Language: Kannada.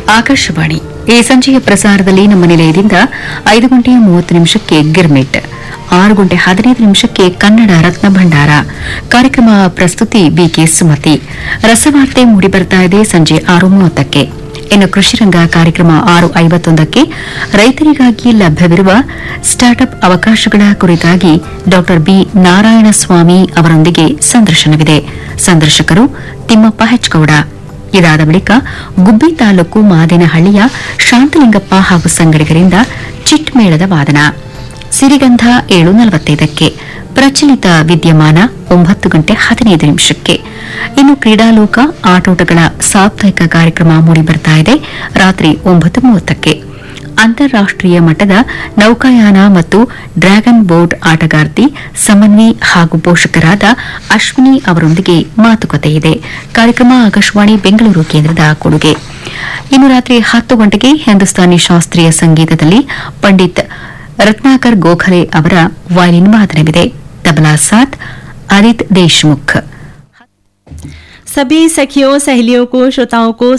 ಆಕಾಶವಾಣಿ ಈ ಸಂಜೆಯ ಪ್ರಸಾರದಲ್ಲಿ ನಮ್ಮ ನಿಲಯದಿಂದ ಐದು ಗಂಟೆ ಮೂವತ್ತು ನಿಮಿಷಕ್ಕೆ ಗಿರ್ಮಿಟ್ ಆರು ಗಂಟೆ ಹದಿನೈದು ನಿಮಿಷಕ್ಕೆ ಕನ್ನಡ ರತ್ನ ಭಂಡಾರ ಕಾರ್ಯಕ್ರಮ ಪ್ರಸ್ತುತಿ ಬಿಕೆ ಸುಮತಿ ರಸವಾರ್ತೆ ಮೂಡಿಬರ್ತಾ ಇದೆ ಸಂಜೆ ಆರು ಮೂವತ್ತಕ್ಕೆ ಇನ್ನು ಕೃಷಿರಂಗ ಕಾರ್ಯಕ್ರಮ ಆರು ಐವತ್ತೊಂದಕ್ಕೆ ರೈತರಿಗಾಗಿ ಲಭ್ಯವಿರುವ ಸ್ಟಾರ್ಟ್ಅಪ್ ಅವಕಾಶಗಳ ಕುರಿತಾಗಿ ಡಾ ಬಿ ನಾರಾಯಣಸ್ವಾಮಿ ಅವರೊಂದಿಗೆ ಸಂದರ್ಶನವಿದೆ ಸಂದರ್ಶಕರು ತಿಮ್ಮಪ್ಪ ಹೆಚ್ಗೌಡ ಇದಾದ ಬಳಿಕ ಗುಬ್ಬಿ ತಾಲೂಕು ಮಾದೇನಹಳ್ಳಿಯ ಶಾಂತಲಿಂಗಪ್ಪ ಹಾಗೂ ಸಂಗಡಿಗರಿಂದ ಚಿಟ್ ಮೇಳದ ವಾದನ ಸಿರಿಗಂಧ ಏಳು ನಲವತ್ತೈದಕ್ಕೆ ಪ್ರಚಲಿತ ವಿದ್ಯಮಾನ ಒಂಬತ್ತು ಗಂಟೆ ಹದಿನೈದು ನಿಮಿಷಕ್ಕೆ ಇನ್ನು ಕ್ರೀಡಾಲೋಕ ಆಟೋಟಗಳ ಸಾಪ್ತಾಹಿಕ ಕಾರ್ಯಕ್ರಮ ಮೂಡಿಬರ್ತಾ ಇದೆ ರಾತ್ರಿ ಒಂಬತ್ತು ಮೂವತ್ತಕ್ಕೆ ಅಂತಾರಾಷ್ಟೀಯ ಮಟ್ಟದ ನೌಕಾಯಾನ ಮತ್ತು ಡ್ರ್ಯಾಗನ್ ಬೋಟ್ ಆಟಗಾರ್ತಿ ಸಮನ್ವಿ ಹಾಗೂ ಪೋಷಕರಾದ ಅಶ್ವಿನಿ ಅವರೊಂದಿಗೆ ಮಾತುಕತೆ ಇದೆ ಕಾರ್ಯಕ್ರಮ ಆಕಾಶವಾಣಿ ಬೆಂಗಳೂರು ಕೇಂದ್ರದ ಕೊಡುಗೆ ಇನ್ನು ರಾತ್ರಿ ಹತ್ತು ಗಂಟೆಗೆ ಹಿಂದೂಸ್ತಾನಿ ಶಾಸ್ತ್ರೀಯ ಸಂಗೀತದಲ್ಲಿ ಪಂಡಿತ್ ರತ್ನಾಕರ್ ಗೋಖಲೆ ಅವರ ವಯಲಿನ್ ವಾದನವಿದೆ ತಬಲಾ ಸಾತ್ ಆದಿತ್ ದೇಶ್ಮುಖ್ सभी सखियों सहेलियों को श्रोताओं को